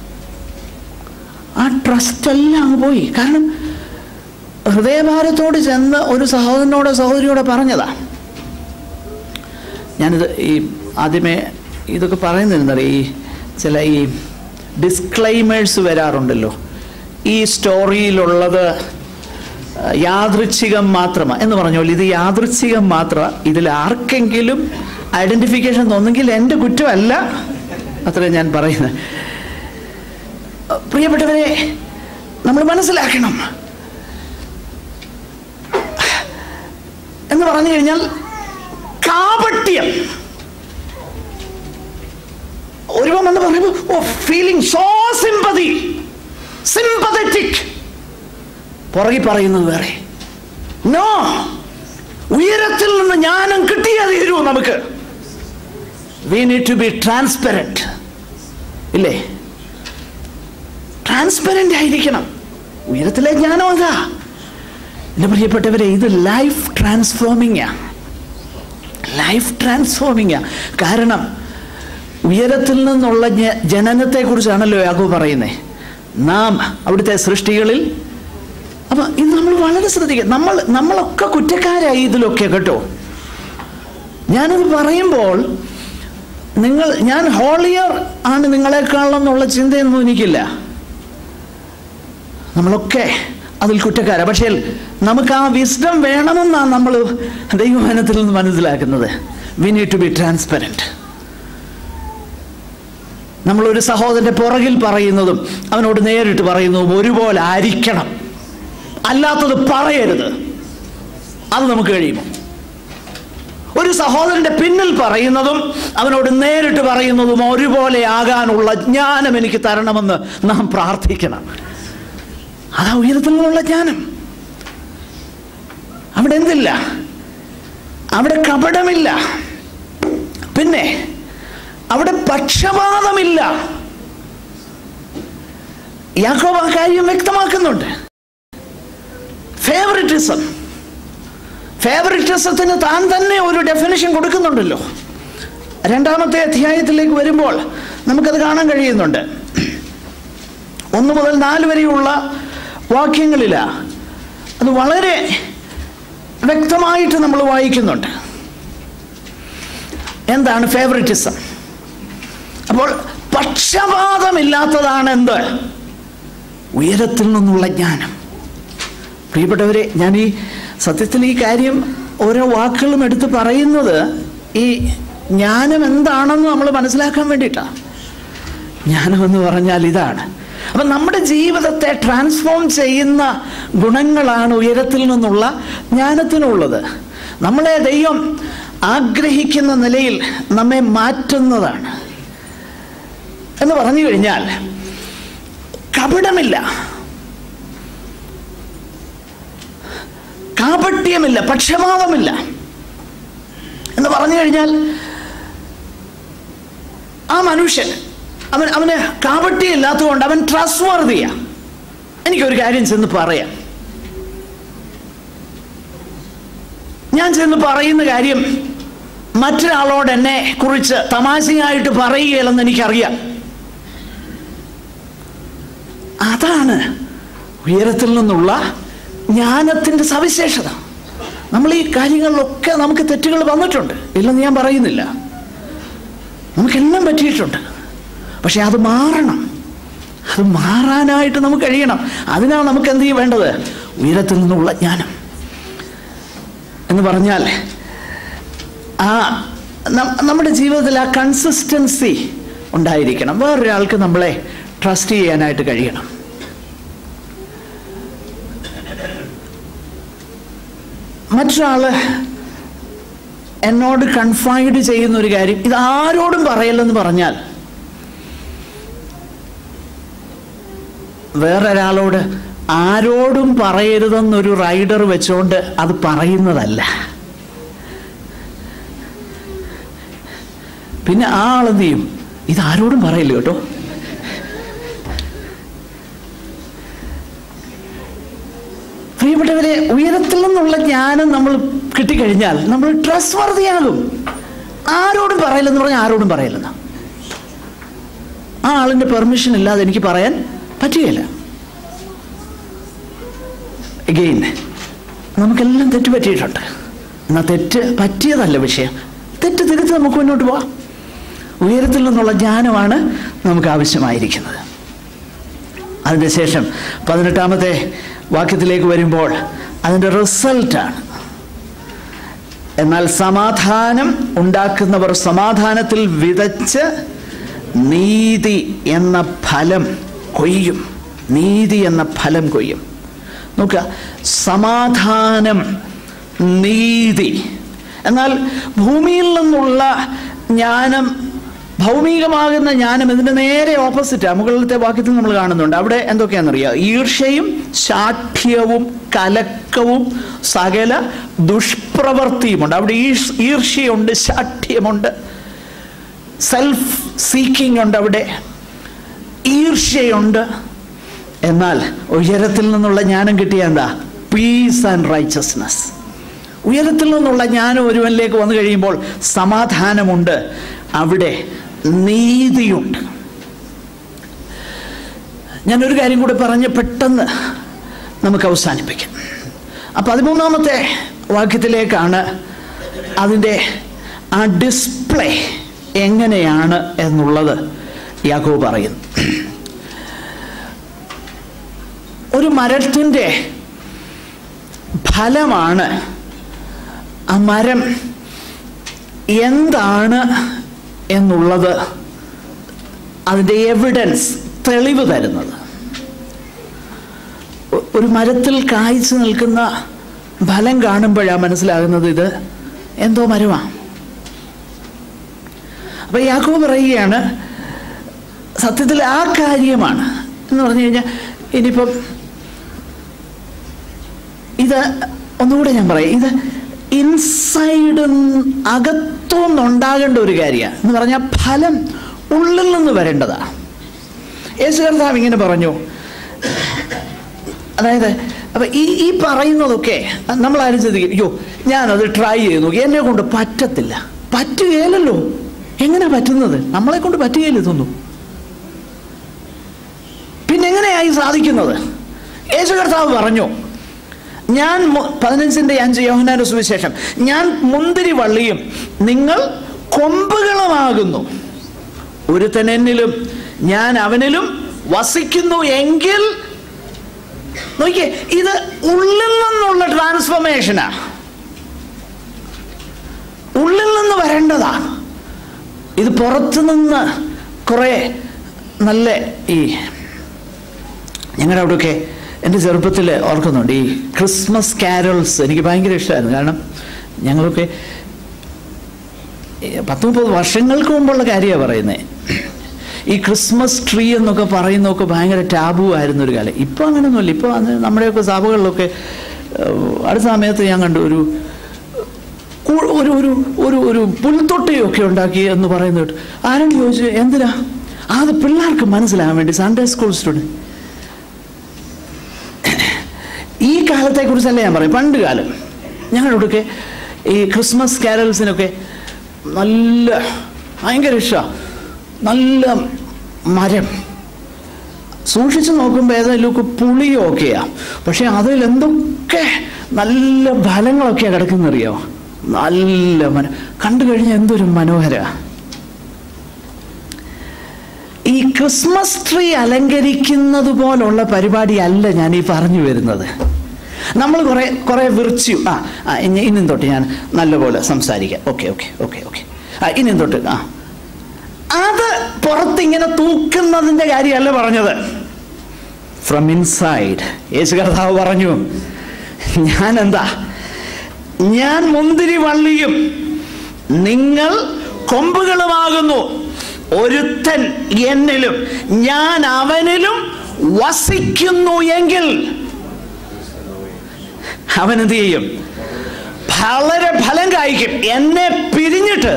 Speaker 1: ആ ട്രസ്റ്റ് എല്ലാം അങ്ങ് പോയി കാരണം ഹൃദയഭാരത്തോട് ചെന്ന് ഒരു സഹോദരനോടോ സഹോദരിയോടോ പറഞ്ഞതാ ഞാനിത് ഈ ആദ്യമേ ഇതൊക്കെ പറയുന്നതെന്നറിയ ഈ ചില ഈ ഡിസ്ക്ലൈമേഴ്സ് വരാറുണ്ടല്ലോ ഈ സ്റ്റോറിയിലുള്ളത് യാദൃച്ഛികം മാത്രമാണ് എന്ന് പറഞ്ഞോളൂ ഇത് യാദൃച്ഛികം മാത്രമാണ് ഇതിൽ ആർക്കെങ്കിലും ഐഡൻറ്റിഫിക്കേഷൻ തോന്നുമെങ്കിൽ എൻ്റെ കുറ്റമല്ല അത്രയും ഞാൻ പറയുന്നത് പ്രിയപ്പെട്ടവരെ നമ്മൾ മനസ്സിലാക്കണം എന്ന് പറഞ്ഞു കഴിഞ്ഞാൽ കാപട്യം ഒരുവൻ എന്ന് പറയുമ്പോൾ oh feeling so sympathy sympathetic പുറകെ പറയുന്നത് വേറെ നോ ഉയരത്തിൽ നിന്ന് ജ്ഞാനം കിട്ടിയേ തീരൂ നമുക്ക് we need to be transparent ഇല്ലേ ട്രാൻസ്പെറൻ്റ് ആയിരിക്കണം ഉയരത്തിലെ ജ്ഞാനം അതാ എൻ്റെ പ്രിയപ്പെട്ടവരെ ഇത് ലൈഫ് ട്രാൻസ്ഫോമിംഗ് ലൈഫ് ട്രാൻസ്ഫോമിംഗ് കാരണം ഉയരത്തിൽ നിന്നുള്ള ജനനത്തെക്കുറിച്ചാണല്ലോ യാഗോ പറയുന്നത് നാം അവിടുത്തെ സൃഷ്ടികളിൽ അപ്പം ഇത് നമ്മൾ വളരെ ശ്രദ്ധിക്കുക നമ്മൾ നമ്മളൊക്കെ കുറ്റക്കാരായി ഇതിലൊക്കെ കേട്ടോ ഞാനത് പറയുമ്പോൾ നിങ്ങൾ ഞാൻ ഹോളിയർ ആണ് നിങ്ങളെക്കാളെന്നുള്ള ചിന്തയൊന്നും എനിക്കില്ല നമ്മളൊക്കെ അതിൽ കുറ്റക്കാരാ പക്ഷേ നമുക്ക് ആ വിസ്ഡം വേണമെന്നാണ് നമ്മൾ ദൈവവചനത്തിൽ നിന്ന് മനസ്സിലാക്കുന്നത് we need to be transparent നമ്മളൊരു സഹോദരന്റെ പുറകിൽ പറയുന്നതും അവനോട് നേരിട്ട് പറയുന്നതും ഒരുപോലെ ആയിരിക്കണം അല്ലാത്തത് പറയരുത് അത് നമുക്ക് കഴിയുമോ ഒരു സഹോദരന്റെ പിന്നിൽ പറയുന്നതും അവനോട് നേരിട്ട് പറയുന്നതും ഒരുപോലെ ആകാനുള്ള ജ്ഞാനം എനിക്ക് തരണമെന്ന് നാം പ്രാർത്ഥിക്കണം അതാ ഉയരത്തിൽ നിന്നുള്ള ജ്ഞാനം അവിടെ എന്തില്ല അവിടെ കപടമില്ല പിന്നെ അവിടെ പക്ഷപാതമില്ല യാക്കോബ് ആ കാര്യം വ്യക്തമാക്കുന്നുണ്ട് ഫേവറിറ്റിസം ഫേവറിറ്റിസത്തിന് താൻ തന്നെ ഒരു ഡെഫിനിഷൻ കൊടുക്കുന്നുണ്ടല്ലോ രണ്ടാമത്തെ അധ്യായത്തിലേക്ക് വരുമ്പോൾ നമുക്കത് കാണാൻ കഴിയുന്നുണ്ട് ഒന്ന് മുതൽ നാല് വരെയുള്ള വാക്യങ്ങളില അത് വളരെ വ്യക്തമായിട്ട് നമ്മൾ വായിക്കുന്നുണ്ട് എന്താണ് ഫേവറിറ്റിസം അപ്പോൾ പക്ഷപാതമില്ലാത്തതാണ് എന്ത് ഉയരത്തിൽ നിന്നുള്ള ജ്ഞാനം പ്രിയപ്പെട്ടവരെ ഞാൻ ഈ സത്യത്തിൽ ഈ കാര്യം ഓരോ വാക്കുകളും എടുത്ത് പറയുന്നത് ഈ ജ്ഞാനം എന്താണെന്ന് നമ്മൾ മനസ്സിലാക്കാൻ വേണ്ടിയിട്ടാണ് ജ്ഞാനമെന്ന് പറഞ്ഞാൽ ഇതാണ് അപ്പം നമ്മുടെ ജീവിതത്തെ ട്രാൻസ്ഫോം ചെയ്യുന്ന ഗുണങ്ങളാണ് ഉയരത്തിൽ നിന്നുള്ള ജ്ഞാനത്തിനുള്ളത് നമ്മളെ ദൈവം ആഗ്രഹിക്കുന്ന നിലയിൽ നമ്മെ മാറ്റുന്നതാണ് എന്ന് പറഞ്ഞു കഴിഞ്ഞാൽ കപടമില്ല കാപട്യമില്ല പക്ഷപാതമില്ല എന്ന് പറഞ്ഞു കഴിഞ്ഞാൽ ആ മനുഷ്യൻ അവൻ അവന് കാപട്യമില്ലാത്തതുകൊണ്ട് അവൻ ട്രസ്റ്റ് വർദിയാ എനിക്കൊരു കാര്യം ചെന്ന് പറയാം ഞാൻ ചെന്ന് പറയുന്ന കാര്യം മറ്റൊരാളോട് എന്നെ കുറിച്ച് തമാശയായിട്ട് പറയുകയില്ലെന്ന് എനിക്കറിയാം അതാണ് ഉയരത്തിൽ നിന്നുള്ള ജ്ഞാനത്തിൻ്റെ സവിശേഷത നമ്മൾ ഈ കാര്യങ്ങളിലൊക്കെ നമുക്ക് തെറ്റുകൾ വന്നിട്ടുണ്ട് ഇല്ലെന്ന് ഞാൻ പറയുന്നില്ല നമുക്കെല്ലാം പറ്റിയിട്ടുണ്ട് പക്ഷെ അത് മാറണം അത് മാറാനായിട്ട് നമുക്ക് കഴിയണം അതിനാണ് നമുക്ക് എന്ത് ചെയ്യും വേണ്ടത് ഉയരത്തിൽ നിന്നുള്ള ജ്ഞാനം എന്ന് പറഞ്ഞാൽ ആ നം- നമ്മുടെ ജീവിതത്തിൽ ആ കൺസിസ്റ്റൻസി ഉണ്ടായിരിക്കണം വേറൊരാൾക്ക് നമ്മളെ ട്രസ്റ്റ് ചെയ്യാനായിട്ട് കഴിയണം മറ്റൊരാള് എന്നോട് കൺഫൈഡ് ചെയ്യുന്ന ഒരു കാര്യം ഇത് ആരോടും പറയല്ലെന്ന് പറഞ്ഞാൽ വേറൊരാളോട് ആരോടും പറയരുതെന്നൊരു റൈഡർ വെച്ചുകൊണ്ട് അത് പറയുന്നതല്ല പിന്നെ ആ ആളെന്ത് ചെയ്യും ഇത് ആരോടും പറയില്ല കേട്ടോ പ്രിയപ്പെട്ടവരെ ഉയരത്തിൽ നിന്നുള്ള ജ്ഞാനം നമ്മൾ കിട്ടിക്കഴിഞ്ഞാൽ നമ്മൾ ട്രസ്റ്റ് വർദ്ധിയാകും ആരോടും പറയില്ലെന്ന് പറഞ്ഞാൽ ആരോടും പറയില്ലെന്ന് ആ ആളിൻ്റെ പെർമിഷൻ ഇല്ലാതെ എനിക്ക് പറയാൻ പറ്റുകയില്ല എഗെയിൻ നമുക്കെല്ലാം തെറ്റ് പറ്റിയിട്ടുണ്ട് എന്നാൽ തെറ്റ് പറ്റിയതല്ല വിഷയം തെറ്റ് തിരുത്തി നമുക്ക് മുന്നോട്ട് പോവാം ഉയരത്തിൽ നിന്നുള്ള ജ്ഞാനമാണ് നമുക്ക് ആവശ്യമായിരിക്കുന്നത് അതിൻ്റെ ശേഷം പതിനെട്ടാമത്തെ വാക്യത്തിലേക്ക് വരുമ്പോൾ അതിൻ്റെ റിസൾട്ടാണ് എന്നാൽ സമാധാനം ഉണ്ടാക്കുന്നവർ സമാധാനത്തിൽ വിതച്ച് നീതി എന്ന ഫലം കൊയ്യും നീതി എന്ന ഫലം കൊയ്യും നോക്കുക സമാധാനം നീതി എന്നാൽ ഭൂമിയിൽ നിന്നുള്ള ജ്ഞാനം ഭൗമികമാകുന്ന ജ്ഞാനം ഇതിൻ്റെ നേരെ ഓപ്പോസിറ്റാണ് മുകളിലത്തെ വാക്യത്തിൽ നമ്മൾ കാണുന്നുണ്ട് അവിടെ എന്തൊക്കെയാണെന്നറിയാം ഈർഷ്യയും ശാഠ്യവും കലക്കവും സകല ദുഷ്പ്രവൃത്തിയുമുണ്ട് അവിടെ ഈർഷ് ഈർഷ്യയുണ്ട് ശാഠ്യമുണ്ട് സെൽഫ് സീക്കിംഗ് ഉണ്ട് അവിടെ ഈർഷ്യയുണ്ട് എന്നാൽ ഉയരത്തിൽ നിന്നുള്ള ജ്ഞാനം കിട്ടിയ എന്താ പീസ് ആൻഡ് റൈച്ചസ്നെസ് ഉയരത്തിൽ നിന്നുള്ള ജ്ഞാനം ഒരുവനിലേക്ക് വന്നു കഴിയുമ്പോൾ സമാധാനമുണ്ട് അവിടെ നീതിയുണ്ട് ഞാനൊരു കാര്യം കൂടി പറഞ്ഞ് പെട്ടെന്ന് നമുക്ക് അവസാനിപ്പിക്കാം ആ പതിമൂന്നാമത്തെ വാക്യത്തിലേക്കാണ് അതിൻ്റെ ആ ഡിസ്പ്ലേ എങ്ങനെയാണ് എന്നുള്ളത് യാക്കോബ് പറയുന്നു ഒരു മരത്തിൻ്റെ ഫലമാണ് ആ മരം എന്താണ് എന്നുള്ളത് അതിൻ്റെ എവിഡൻസ് തെളിവ് തരുന്നത് ഒ- ഒരു മരത്തിൽ കായ്ച്ചു നിൽക്കുന്ന ഫലം കാണുമ്പോഴാണ് മനസ്സിലാകുന്നത് ഇത് എന്തോ മരമാണ് അപ്പൊ യാക്കോബ് പറയുകയാണ് സത്യത്തിൽ ആ കാര്യമാണ് എന്ന് പറഞ്ഞു കഴിഞ്ഞാൽ ഇനിയിപ്പം ഇത് ഒന്നുകൂടെ ഞാൻ പറയാം ഇത് ഇൻസൈഡ് അകത്തുനിന്നുണ്ടാകേണ്ട ഒരു കാര്യമാണ് എന്ന് പറഞ്ഞാൽ ഫലം ഉള്ളിൽ നിന്ന് വരേണ്ടതാണ് യേശു കർത്താവ് ഇങ്ങനെ പറഞ്ഞു അതായത് അപ്പൊ ഈ ഈ പറയുന്നതൊക്കെ നമ്മൾ ആരും ചിന്തിക്കും അയ്യോ ഞാനത് ട്രൈ ചെയ്ത് നോക്കി എന്നെ കൊണ്ട് പറ്റത്തില്ല പറ്റുകയില്ലല്ലോ എങ്ങനെ പറ്റുന്നത് നമ്മളെ കൊണ്ട് പറ്റുകയില്ല ഇതൊന്നും പിന്നെ എങ്ങനെയായി സാധിക്കുന്നത് യേശു കർത്താവ് പറഞ്ഞു ഞാൻ മു- പതിനഞ്ചിന്റെ അഞ്ച് യോഹനാന്റെ സുവിശേഷം ഞാൻ മുന്തിരി വള്ളിയും നിങ്ങൾ കൊമ്പുകളുമാകുന്നു ഒരുത്തൻ എന്നിലും ഞാൻ അവനിലും വസിക്കുന്നു എങ്കിൽ നോക്കിയേ ഇത് ഉള്ളിൽ നിന്നുള്ള ട്രാൻസ്ഫോർമേഷനാ ഉള്ളിൽ നിന്ന് വരേണ്ടതാണ് ഇത് പുറത്തു നിന്ന് കുറേ നല്ല ഈ ഞങ്ങളുടെ അവിടെയൊക്കെ എൻ്റെ ചെറുപ്പത്തിൽ ഓർക്കുന്നുണ്ട് ഈ ക്രിസ്മസ് കാരൽസ് എനിക്ക് ഭയങ്കര ഇഷ്ടമായിരുന്നു കാരണം ഞങ്ങളൊക്കെ ഈ പത്ത് മുപ്പത് വർഷങ്ങൾക്ക് മുമ്പുള്ള കാര്യമാണ് പറയുന്നത് ഈ ക്രിസ്മസ് ട്രീ എന്നൊക്കെ പറയുന്നതൊക്കെ ഭയങ്കര ടാബു ആയിരുന്ന ഒരു കാലം ഇപ്പോൾ അങ്ങനെയൊന്നുമില്ല ഇപ്പോൾ അത് നമ്മുടെയൊക്കെ സഭകളിലൊക്കെ ഏഹ്, അടുത്ത സമയത്ത് ഞാൻ കണ്ടു ഒരു കു- ഒരു ഒരു ഒരു ഒരു പുൽത്തൊട്ടിയൊക്കെ ഉണ്ടാക്കി എന്ന് പറയുന്നത് കേട്ടു ആരും ചോദിച്ചു എന്തിനാ അത് പിള്ളേർക്ക് മനസ്സിലാകാൻ വേണ്ടി സൺഡേ സ്കൂൾ സ്റ്റുഡൻറ്റ് ഈ കാലത്തെ കുറിച്ചല്ല ഞാൻ പറയും പണ്ട് കാലം ഞങ്ങളോടൊക്കെ ഈ ക്രിസ്മസ് കാരൽസിനൊക്കെ നല്ല ഭയങ്കര ഇഷ്ടമാണ് നല്ല മരം സൂക്ഷിച്ചു നോക്കുമ്പോൾ ഏതെങ്കിലുമൊക്കെ പുളിയൊക്കെയാ പക്ഷെ അതിൽ എന്തൊക്കെ നല്ല ഫലങ്ങളൊക്കെയാണ് കിടക്കുന്നറിയോ നല്ല മനം കണ്ടു കഴിഞ്ഞാൽ എന്തൊരു മനോഹര ഈ ക്രിസ്മസ് ട്രീ അലങ്കരിക്കുന്നത് പോലുള്ള പരിപാടിയല്ല ഞാൻ ഈ പറഞ്ഞു വരുന്നത് നമ്മൾ കുറെ കുറെ വിർച്യു ആ ആ ഇനി ഇന്നും തൊട്ട് ഞാൻ നല്ലപോലെ സംസാരിക്കാം ഓക്കെ ഓക്കെ ഓക്കെ ഓക്കെ ആ ഇനിയും തൊട്ട് ആ അത് പുറത്തിങ്ങനെ തൂക്കുന്നതിൻ്റെ കാര്യമല്ല പറഞ്ഞത് ഫ്രം ഇൻസൈഡ് യേശു കർത്താവ് പറഞ്ഞു ഞാൻ എന്താ ഞാൻ മുന്തിരി വള്ളിയും നിങ്ങൾ കൊമ്പുകളുമാകുന്നു ഒരുത്തൻ എന്നിലും ഞാൻ അവനിലും വസിക്കുന്നു എങ്കിൽ അവൻ എന്ത് ചെയ്യും വളരെ ഫലം കായ്ക്കും എന്നെ പിരിഞ്ഞിട്ട്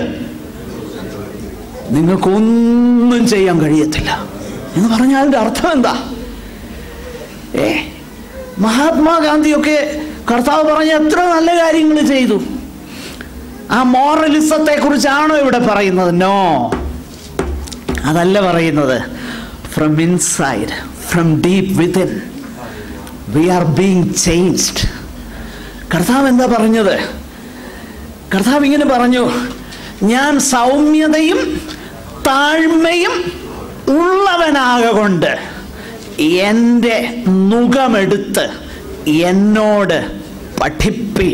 Speaker 1: നിങ്ങൾക്കൊന്നും ചെയ്യാൻ കഴിയത്തില്ല എന്ന് പറഞ്ഞാൽ അതിൻ്റെ അർത്ഥം എന്താ ഏ മഹാത്മാഗാന്ധിയൊക്കെ കർത്താവ് പറഞ്ഞ എത്ര നല്ല കാര്യങ്ങൾ ചെയ്തു ആ മോറലിസത്തെ കുറിച്ചാണോ ഇവിടെ പറയുന്നത് നോ അതല്ല പറയുന്നത് from inside from deep within we are being changed കർത്താവ് എന്താ പറഞ്ഞത് കർത്താവ് ഇങ്ങനെ പറഞ്ഞു ഞാൻ സൗമ്യതയും താഴ്മയും ഉള്ളവനാകൊണ്ട് എൻ്റെ നുഖമെടുത്ത് എന്നോട് പഠിപ്പീൻ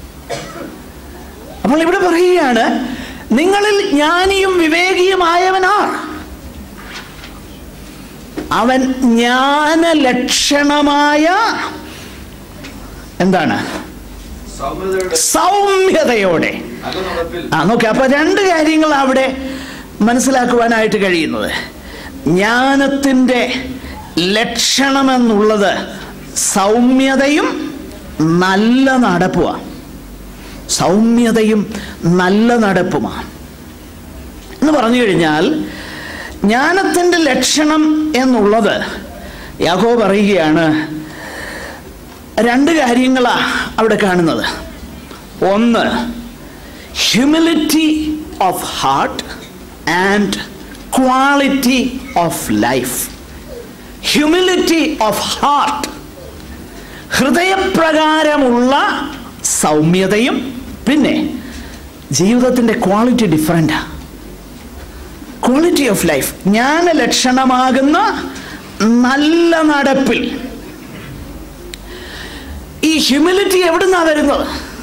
Speaker 1: അപ്പോൾ ഇവിടെ പറയുകയാണ് നിങ്ങളിൽ ജ്ഞാനിയും വിവേകിയുമായവനാർ അവൻ ജ്ഞാനലക്ഷണമായ എന്താണ്
Speaker 2: സൗമ്യതയുടെ
Speaker 1: സൗമ്യതയോടെ
Speaker 2: അകനടപ്പിൽ
Speaker 1: ആ നോക്കി അപ്പൊ രണ്ട് കാര്യങ്ങൾ അവിടെ മനസ്സിലാക്കുവാനായിട്ട് കഴിയുന്നത് ജ്ഞാനത്തിൻ്റെ ലക്ഷണമെന്നുള്ളത് സൗമ്യതയും നല്ല നടപ്പുമാണ് സൗമ്യതയും നല്ല നടപ്പുമാണ് എന്ന് പറഞ്ഞു കഴിഞ്ഞാൽ ജ്ഞാനത്തിൻ്റെ ലക്ഷണം എന്നുള്ളത് യാക്കോ പറയുകയാണ് രണ്ട് കാര്യങ്ങളാണ് അവിടെ കാണുന്നത് ഒന്ന് humility of heart and quality of life humility of heart ഹൃദയപ്രകാരമുള്ള സൗമ്യതയും പിന്നെ ജീവിതത്തിൻ്റെ ക്വാളിറ്റി ഡിഫറെൻ്റാ ക്വാളിറ്റി ഓഫ് ലൈഫ് ജ്ഞാന ലക്ഷണമാകുന്ന നല്ല നടപ്പിൽ ഈ ഹ്യൂമിലിറ്റി എവിടുന്നാ വരുന്നത്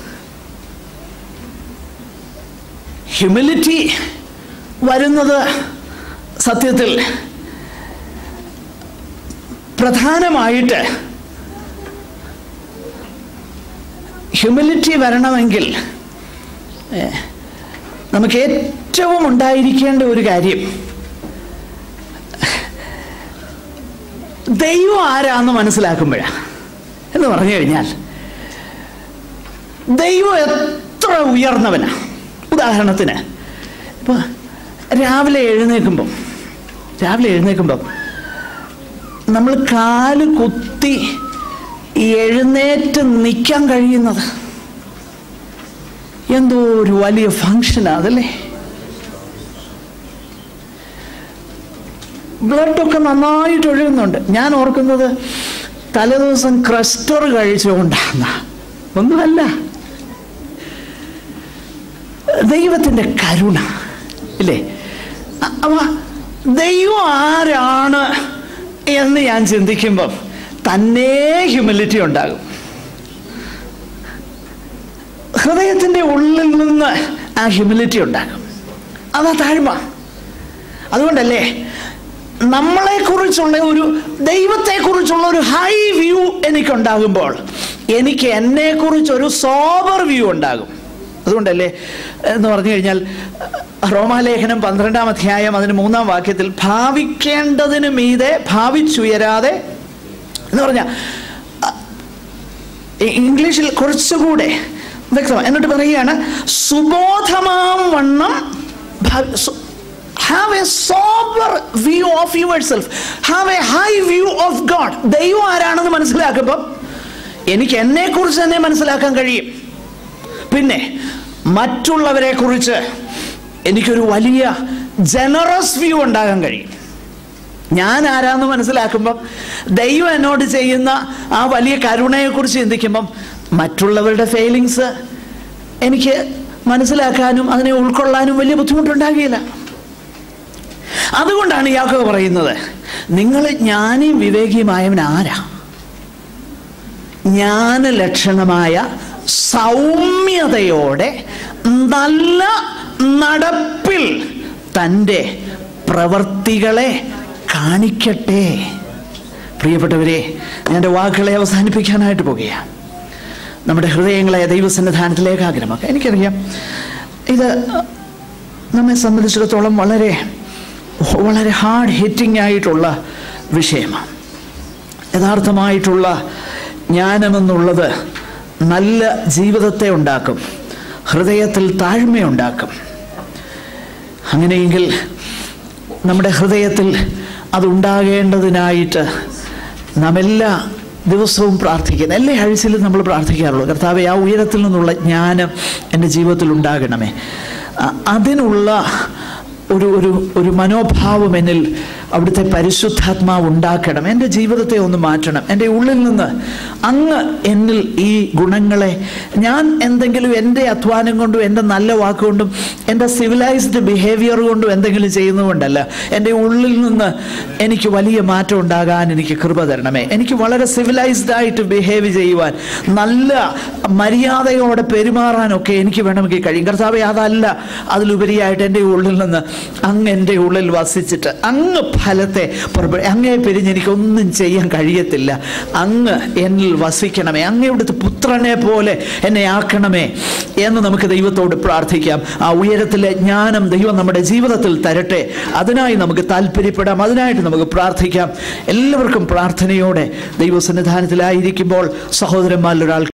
Speaker 1: ഹ്യൂമിലിറ്റി വരുന്നത് സത്യത്തിൽ പ്രധാനമായിട്ട് ഹ്യൂമിലിറ്റി വരണമെങ്കിൽ ഏ, നമുക്ക് ഏറ്റവും ഉണ്ടായിരിക്കേണ്ട ഒരു കാര്യം ദൈവം ആരാന്ന് മനസ്സിലാക്കുമ്പോഴാണ് എന്ന് പറഞ്ഞു കഴിഞ്ഞാൽ ദൈവം എത്ര ഉയർന്നവനാ ഉദാഹരണത്തിന് ഇപ്പോൾ രാവിലെ എഴുന്നേൽക്കുമ്പം രാവിലെ എഴുന്നേൽക്കുമ്പം നമ്മൾ കാല് കുത്തി എഴുന്നേറ്റ് നിൽക്കാൻ കഴിയുന്നത് എന്തോ ഒരു വലിയ ഫങ്ഷനാണ് അതല്ലേ ബ്ലഡൊക്കെ നന്നായിട്ട് ഒഴുകുന്നുണ്ട് ഞാൻ ഓർക്കുന്നത് തലേദിവസം ക്രസ്റ്റർ കഴിച്ചുകൊണ്ടാണ് ഒന്നുമല്ല ദൈവത്തിൻ്റെ കരുണ ഇല്ലേ അ- അവ ദൈവം ആരാണ് എന്ന് ഞാൻ ചിന്തിക്കുമ്പം തന്നെ ഹ്യൂമിലിറ്റി ഉണ്ടാകും ഹൃദയത്തിൻ്റെ ഉള്ളിൽ നിന്ന് ആ ഹ്യൂമിലിറ്റി ഉണ്ടാകും അതാ താഴ്മ അതുകൊണ്ടല്ലേ നമ്മളെക്കുറിച്ചുള്ള ഒരു ദൈവത്തെക്കുറിച്ചുള്ള ഒരു ഹൈ വ്യൂ എനിക്കുണ്ടാകുമ്പോൾ എനിക്ക് എന്നെക്കുറിച്ച് ഒരു സോബർ വ്യൂ ഉണ്ടാകും അതുകൊണ്ടല്ലേ എന്ന് പറഞ്ഞു കഴിഞ്ഞാൽ റോമാലേഖനം പന്ത്രണ്ടാം അധ്യായം അതിന് മൂന്നാം വാക്യത്തിൽ ഭാവിക്കേണ്ടതിന് മീതെ ഭാവിച്ചുയരാതെ എന്ന് പറഞ്ഞാൽ ഇംഗ്ലീഷിൽ കുറച്ചുകൂടെ വ്യക്തമാണ് എന്നിട്ട് പറയുകയാണ് സുബോധമാം വണ്ണം have a sober view of yourself have a high view of God ദൈവം ആരാണെന്ന് മനസ്സിലാക്കുമ്പോൾ എനിക്ക് എന്നെക്കുറിച്ച് തന്നെ മനസ്സിലാക്കാൻ കഴിയും പിന്നെ മറ്റുള്ളവരെ കുറിച്ച് എനിക്കൊരു വലിയ ജനറസ് വ്യൂ ഉണ്ടാകാൻ കഴിയും ഞാൻ ആരാന്ന് മനസ്സിലാക്കുമ്പം ദൈവം എന്നോട് ചെയ്യുന്ന ആ വലിയ കരുണയെക്കുറിച്ച് ചിന്തിക്കുമ്പം മറ്റുള്ളവരുടെ ഫെയിലിങ്സ് എനിക്ക് മനസ്സിലാക്കാനും അതിനെ ഉൾക്കൊള്ളാനും വലിയ ബുദ്ധിമുട്ടുണ്ടാകുകയില്ല അതുകൊണ്ടാണ് യാക്കോ പറയുന്നത് നിങ്ങൾ ജ്ഞാനിയും വിവേകിയുമായവൻ ആരാ ജ്ഞാന ലക്ഷണമായ സൗമ്യതയോടെ നല്ല നടപ്പിൽ തൻ്റെ പ്രവർത്തികളെ കാണിക്കട്ടെ പ്രിയപ്പെട്ടവരെ ഞാൻ എൻ്റെ വാക്കുകളെ അവസാനിപ്പിക്കാനായിട്ട് പോകുകയാണ് നമ്മുടെ ഹൃദയങ്ങളെ ദൈവസന്നിധാനത്തിലേക്ക് ആഗ്രഹമാക്കുക എനിക്കറിയാം ഇത് നമ്മെ സംബന്ധിച്ചിടത്തോളം വളരെ വളരെ ഹാർഡ് ഹിറ്റിംഗ് ആയിട്ടുള്ള വിഷയമാണ് യഥാർത്ഥമായിട്ടുള്ള ജ്ഞാനമെന്നുള്ളത് നല്ല ജീവിതത്തെ ഉണ്ടാക്കും ഹൃദയത്തിൽ താഴ്മയുണ്ടാക്കും അങ്ങനെയെങ്കിൽ നമ്മുടെ ഹൃദയത്തിൽ അതുണ്ടാകേണ്ടതിനായിട്ട് നാം എല്ലാ ദിവസവും പ്രാർത്ഥിക്കുന്നത് എല്ലാ ആഴ്ചയിലും നമ്മൾ പ്രാർത്ഥിക്കാറുള്ളൂ കർത്താവെ ആ ഉയരത്തിൽ നിന്നുള്ള ജ്ഞാനം എൻ്റെ ജീവിതത്തിൽ ഉണ്ടാകണമേ അ- അതിനുള്ള ഒരു ഒരു ഒരു മനോഭാവം എന്നിൽ അവിടുത്തെ പരിശുദ്ധാത്മാവ് ഉണ്ടാക്കണം എൻ്റെ ജീവിതത്തെ ഒന്ന് മാറ്റണം എൻ്റെ ഉള്ളിൽ നിന്ന് അങ്ങ് എന്നിൽ ഈ ഗുണങ്ങളെ ഞാൻ എന്തെങ്കിലും എൻ്റെ അധ്വാനം കൊണ്ടും എൻ്റെ നല്ല വാക്കുകൊണ്ടും എൻ്റെ സിവിലൈസ്ഡ് ബിഹേവിയർ കൊണ്ടും എന്തെങ്കിലും ചെയ്യുന്നതുകൊണ്ടല്ല എൻ്റെ ഉള്ളിൽ നിന്ന് എനിക്ക് വലിയ മാറ്റം ഉണ്ടാകാൻ എനിക്ക് കൃപ തരണമേ എനിക്ക് വളരെ സിവിലൈസ്ഡ് ആയിട്ട് ബിഹേവ് ചെയ്യുവാൻ നല്ല മര്യാദയോടെ പെരുമാറാനൊക്കെ എനിക്ക് വേണമെങ്കിൽ കഴിയും കർത്താവെ അതല്ല അതിലുപരിയായിട്ട് എൻ്റെ ഉള്ളിൽ നിന്ന് അങ്ങ് എൻ്റെ ഉള്ളിൽ വസിച്ചിട്ട് അങ്ങ് ഫലത്തെ പുറപ്പെ അങ്ങേ പിരിഞ്ഞ് എനിക്കൊന്നും ചെയ്യാൻ കഴിയത്തില്ല അങ്ങ് എന്നിൽ വസിക്കണമേ അങ്ങ് ഇവിടുത്തെ പുത്രനെ പോലെ എന്നെ ആക്കണമേ എന്ന് നമുക്ക് ദൈവത്തോട് പ്രാർത്ഥിക്കാം ആ ഉയരത്തിലെ ജ്ഞാനം ദൈവം നമ്മുടെ ജീവിതത്തിൽ തരട്ടെ അതിനായി നമുക്ക് താല്പര്യപ്പെടാം അതിനായിട്ട് നമുക്ക് പ്രാർത്ഥിക്കാം എല്ലാവർക്കും പ്രാർത്ഥനയോടെ ദൈവസന്നിധാനത്തിലായിരിക്കുമ്പോൾ സഹോദരന്മാരിൽ ഒരാൾ